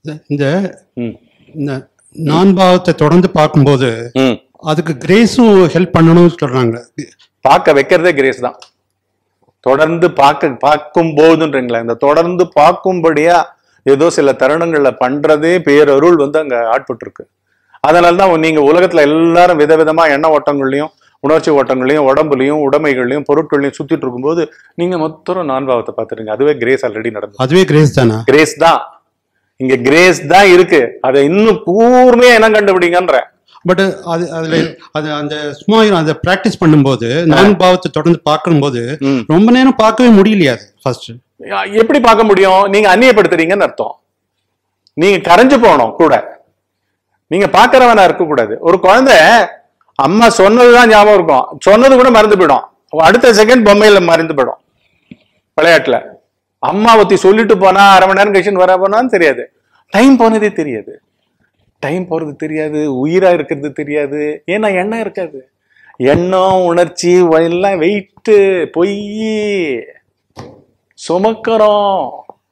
இந்த ம் இந்த நான் பாவத்தை தொடர்ந்து பார்க்கும்போது ம் அதுக்கு கிரேஸும் ஹெல்ப் பண்ணணும்னு சொல்றாங்க பார்க்க வைக்கிறதே கிரேஸ் தான் தொடர்ந்து பார்க்க பார்க்கும் போதுன்றீங்களா இந்த தொடர்ந்து பார்க்கும்படியா ஏதோ சில தருணங்கள்ல பண்றதே பேரருள் வந்து அங்க ஆட்பட்டு இருக்கு அதனால தான் நீங்க உலகத்துல எல்லாரும் விதவிதமா எண்ண ஓட்டங்கள்லயும் உணர்ச்சி ஓட்டங்களையும் உடம்புலையும் உடைமைகள்லையும் பொருட்களையும் சுத்திட்டு இருக்கும்போது நீங்க மொத்தம் நான்பாவத்தை பார்த்துருங்க அதுவே கிரேஸ் ஆல்ரெடி நடந்தது அதுவே கிரேஸ் தானே கிரேஸ் தான் இங்க கிரேஸ் தான் இருக்கு அதை இன்னும் கூர்மையா என்ன கண்டுபிடிங்கன்ற பட் அது அதுல அது அந்த சும்மா அதை பிராக்டிஸ் பண்ணும்போது நான் பாவத்தை தொடர்ந்து பார்க்கும்போது ம். ரொம்ப நேரம் பார்க்கவே முடியலையா அது ஃபர்ஸ்ட் யா- எப்படி பார்க்க முடியும் நீங்க அந்நியப்படுத்துறீங்கன்னு அர்த்தம் நீங்க கரைஞ்சு போகணும் கூட நீங்க பாக்குறவனா இருக்க கூடாது ஒரு குழந்தை அம்மா சொன்னதுதான் ஞாபகம் இருக்கும் சொன்னது கூட மறந்து போயிடும் அடுத்த செகண்ட் பொம்மையில மறந்து போயிடும் விளையாட்டுல அம்மா ஒத்தி சொல்லிட்டு போனா அரை மணி நேரம் கழிச்சு வர போனான்னு தெரியாது டைம் போனதே தெரியாது டைம் போறது தெரியாது உயிரா இருக்கிறது தெரியாது ஏன்னா எண்ணம் இருக்காது எண்ணம் உணர்ச்சி எல்லாம் வெயிட்டு பொய் சுமக்கிறோம்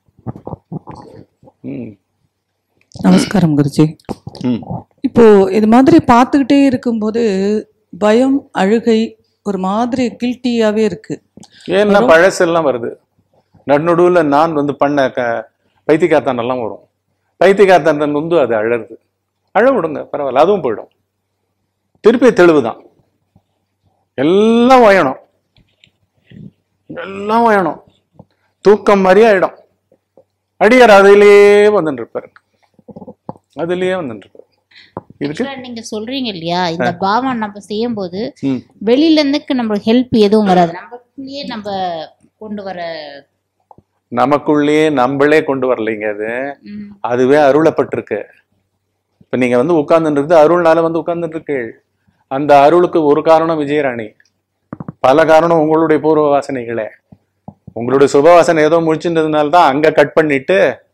ம் நமஸ்காரம் குருஜி ம் இப்போ இது மாதிரி பார்த்துக்கிட்டே இருக்கும்போது பயம் அழுகை ஒரு மாதிரி கில்ட்டியாவே இருக்கு ஏன்னா பழசெல்லாம் வருது நடுநடுவுல நான் வந்து பண்ண க பைத்தியக்காரத்தனம் எல்லாம் வரும் பைத்தியக்காரத்தனம் வந்து அது அழறது அழ விடுங்க பரவாயில்ல அதுவும் போயிடும் திருப்பி தெளிவுதான் எல்லாம் வயணும் எல்லாம் வயணும் தூக்கம் மாதிரி ஆயிடும் அடியார் அதிலேயே வந்துட்டு இருப்பாரு அதுலயே வந்துட்டு இருப்பாரு இருக்கு Actually, நீங்க சொல்றீங்க இல்லையா இந்த பாவம் நம்ம செய்யும் போது ம் வெளியில இருந்து நம்மளுக்கு ஹெல்ப் எதுவும் வராது நமக்குள்ளேயே நம்ம கொண்டு வர நமக்குள்ளேயே நம்மளே கொண்டு வரலைங்க அது ம், அதுவே அருளப்பட்டிருக்கு இப்ப நீங்க வந்து உட்கார்ந்துட்டு அருள்னால வந்து உட்கார்ந்துட்டு இருக்கு அந்த அருளுக்கு ஒரு காரணம் விஜயராணி பல காரணம் உங்களுடைய பூர்வ வாசனைகளே உங்களுடைய சுப வாசனை ஏதோ முடிச்சிருந்ததுனால தான் அங்க கட் பண்ணிட்டு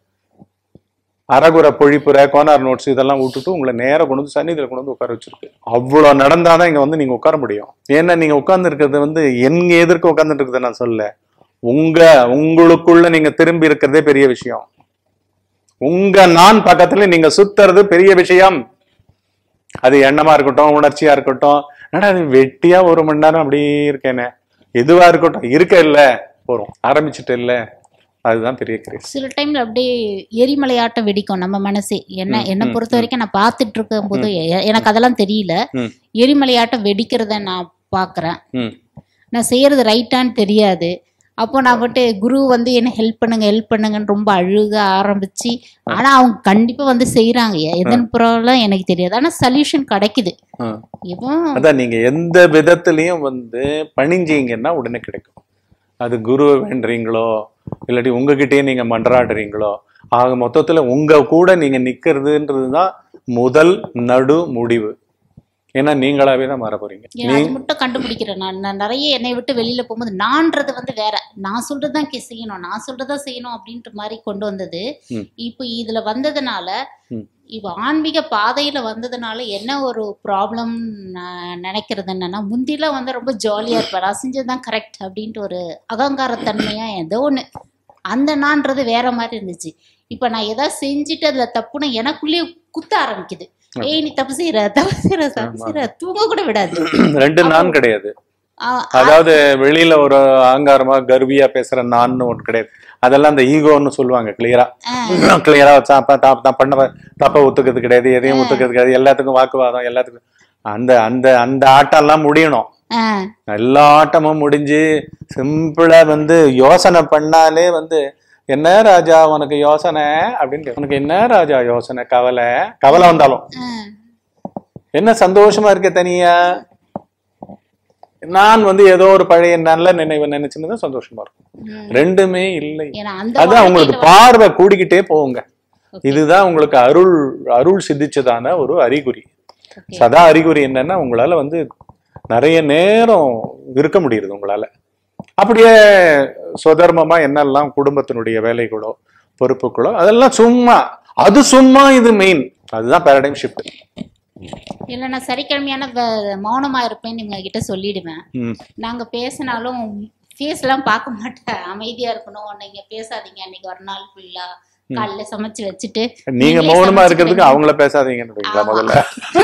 அரகுர பொழிப்புரை கோனார் நோட்ஸ் இதெல்லாம் விட்டுட்டு உங்களை நேரா கொண்டு வந்து சன்னிதியில கொண்டு வந்து உட்கார வச்சிருக்கு அவ்வளவு நடந்தாதான் இங்க வந்து நீங்க உட்கார முடியும் ஏன்னா நீங்க உட்கார்ந்து இருக்கிறது வந்து எங்க எதிர்க்க உட்கார்ந்துட்டு இருக்குது நான் சொல்ல உங்க உங்களுக்குள்ள நீங்க திரும்பி இருக்கிறதே பெரிய விஷயம் உங்க நான் பக்கத்துல நீங்க சுத்துறது பெரிய விஷயம் அது எண்ணமா இருக்கட்டும் உணர்ச்சியா இருக்கட்டும் என்னடா அது வெட்டியா ஒரு மணி நேரம் அப்படியே இருக்கேனே எதுவா இருக்கட்டும் இருக்க இல்ல போறோம் ஆரம்பிச்சுட்டு இல்ல அதுதான் பெரிய கிரேஸ் சில டைம்ல அப்படியே எரிமலையாட்டம் வெடிக்கும் நம்ம மனசே என்ன ம், என்னை ம், பொறுத்த வரைக்கும் நான் பார்த்துட்டு இருக்கும் போது எ- எனக்கு அதெல்லாம் தெரியல ம். எரிமலையாட்டம் வெடிக்கிறத நான் பார்க்கறேன் ம் நான் செய்யறது ரைட்டான்னு தெரியாது அப்போ நான் வந்துட்டு குரு வந்து என்ன ஹெல்ப் பண்ணுங்க ஹெல்ப் பண்ணுங்கன்னு ரொம்ப அழுக ஆரம்பிச்சு ஆனா அவங்க கண்டிப்பா வந்து செய்யறாங்க எதன் புறம் எனக்கு தெரியாது ஆனா சொல்யூஷன் கிடைக்குது ஆ. இப்போ அதான் நீங்க எந்த விதத்திலையும் வந்து பணிஞ்சீங்கன்னா உடனே கிடைக்கும் அது குருவை வேண்டுறீங்களோ இல்லாட்டி உங்ககிட்டயே நீங்க மன்றாடுறீங்களோ ஆக மொத்தத்துல உங்க கூட நீங்க நிக்கிறதுன்றது தான் முதல் நடு முடிவு ஏன்னா நீங்களாவே தான் மாற போறீங்க ஏன்னா அது மட்டும் கண்டுபிடிக்கிறேன் நான் நான் நிறைய என்னை விட்டு வெளியில போகும்போது நான்றது வந்து வேற நான் சொல்றதுதான் கே- செய்யணும் நான் சொல்றதா செய்யணும் அப்படின்ற மாதிரி கொண்டு வந்தது ம். இப்போ இதுல வந்ததுனால ம். இப்போ ஆன்மீக பாதையில வந்ததுனால என்ன ஒரு ப்ராப்ளம் நான் நினைக்கிறது என்னன்னா முந்திலாம் வந்து ரொம்ப ஜாலியா இருப்பேன் நான் செஞ்சதுதான் கரெக்ட் அப்படின்ட்டு ஒரு அகங்காரத்தன்மையா ஏதோ ஒண்ணு அந்த நான்றது வேற மாதிரி இருந்துச்சு இப்போ நான் எதாவது செஞ்சுட்டு அதுல தப்புன்னு எனக்குள்ளேயே குத்த ஆரம்பிக்குது ஏய் நீ தப்பு செய்யற தப்பு செய்யற தப்பு செய்யற தூங்க கூட விடாது ரெண்டு நான் கிடையாது ஆ- அதாவது வெளியில ஒரு ஆங்காரமா கர்வியா பேசுற நான்னு ஒண்ணு கிடையாது அதெல்லாம் அந்த ஈகோன்னு சொல்லுவாங்க கிளியரா கிளியரா தான் பண்ண தப்ப ஒத்துக்கிறது கிடையாது எதையும் ஒத்துக்கிறது கிடையாது எல்லாத்துக்கும் வாக்குவாதம் எல்லாத்துக்கும் அந்த அந்த அந்த ஆட்டம் எல்லாம் முடியணும் ஆ, எல்லா ஆட்டமும் முடிஞ்சு சிம்பிளா வந்து யோசனை பண்ணாலே வந்து என்ன ராஜா உனக்கு யோசனை அப்படின்னு கேக்கும். உனக்கு என்ன ராஜா யோசனை கவலை கவலை வந்தாலும் ஆ. என்ன சந்தோஷமா இருக்க தனியா நான் வந்து ஏதோ ஒரு பழைய நல்ல நினைவு நினைச்சுன்னு சந்தோஷமா இருக்கும் ரெண்டுமே இல்லை ஏன்னா அந்த அதான் உங்களுக்கு வாழ்க்கையில பார்வை கூடிக்கிட்டே போகுங்க இதுதான் உங்களுக்கு அருள் அருள் சித்திச்சதான ஒரு அறிகுறி Okay. சதா அறிகுறி என்னன்னா உங்களால வந்து நிறைய நேரம் இருக்க முடியுது உங்களால அப்படியே சுதர்மமா என்னெல்லாம் குடும்பத்தினுடைய வேலைகளோ பொறுப்புகளோ அதெல்லாம் சும்மா அது சும்மா இது மெயின் அதுதான் பேரடைம் ஷிஃப்ட் இல்ல நான் சனிக்கிழமையான வ- மௌனமா இருப்பேன்னு இவங்க கிட்ட சொல்லிடுவேன் ம் நாங்க பேசினாலும் ஃபேஸ் எல்லாம் பார்க்க மாட்டேன் அமைதியா இருக்கணும் நீங்க பேசாதீங்க அன்னைக்கு ஒரு நாள் ஃபுல்லா காலைல சமைச்சு வச்சுட்டு நீங்க நீங்களே மௌனமா சமைச்சுக்கிடுங்க. இருக்கிறதுக்கு அவங்கள பேசாதீங்கன்னு ஆமா. முதல்ல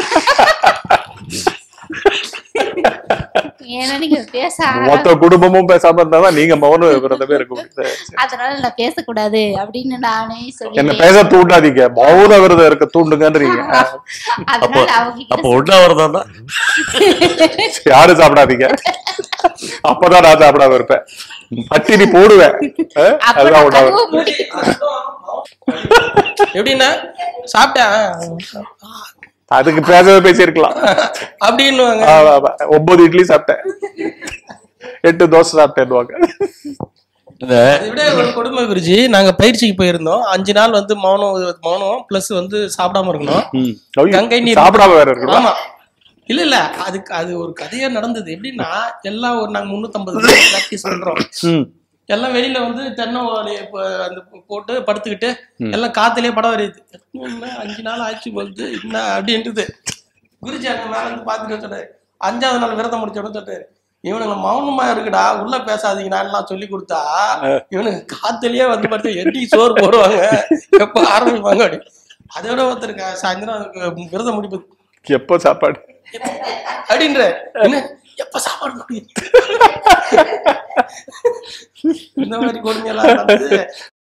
ஏன்னா நீங்க பேச மொத்த குடும்பமும் பேசாம இருந்தாதான் நீங்க மௌனம் விரதமே இருக்க முடியுது அதனால நான் பேசக்கூடாது அப்படின்னு நானே என்ன சொல்லி பேச தூண்டாதீங்க மௌன விரதம் இருக்க தூண்டுங்கன்றீங்க அதனால அவங்க அப்போ கிட்ட உண்ணாவிரதம் தான் யாரும் சாப்பிடாதீங்க அப்பதான் நான் சாப்பிடாம இருப்பேன் பட்டினி போடுவேன் அஹ், அப்ப அதுதான் நான் உணவு கதவை மூடி எப்படின்னா சாப்பிட்டேன் அதுக்கு பேசவே பேசியிருக்கலாம் அப்படின்னுவாங்க ஆமா, ஆமா. ஒன்பது இட்லி சாப்பிட்டேன் எட்டு தோசை சாப்பிட்டேன்னுவாங்க இந்த அதை விட ஒரு கொடுமை குருஜி நாங்க பயிற்சிக்கு போயிருந்தோம் அஞ்சு நாள் வந்து மௌனம் மௌனம் பிளஸ் வந்து சாப்பிடாம இருக்கணும் ம். ஐயோ, கங்கை நீர் சாப்பிடாம வேற இருக்கணும் ஆமா இல்ல இல்ல அதுக்கு அது ஒரு கதையா நடந்தது எப்படின்னா எல்லாம் ஒரு நாங்க முன்னூத்தம்பது பிராக்டிஸ் பண்றோம் ம். எல்லாம் வெளியில வந்து தென்னை ஓலையை ப- அந்த போட்டு படுத்துக்கிட்டு எல்லாம் காத்துலயே படம் வரையுது என்ன அஞ்சு நாள் ஆச்சு வந்து என்ன அப்படின்றது குருஜி அங்க மேல இருந்து பாத்துட்டு சொன்னாரு அஞ்சாவது நாள் விரதம் முடிச்ச உடனே சொல்றாரு இவனுங்க மௌனமா இருக்குடா உள்ள பேசாதீங்கடான்னு சொல்லி கொடுத்தா இவனுக்கு காத்துலயே வந்து பார்த்து எட்டி சோறு போடுவாங்க எப்ப ஆரம்பிப்பாங்க அப்படி அதோட ஒருத்தர் க- சாயந்தரம் விரதம் முடிப்பது எப்போ சாப்பாடு அப்படின்ற என்ன எப்ப சாப்பாடு முடியும் இந்த மாதிரி கொடுமையெல்லாம் நடந்து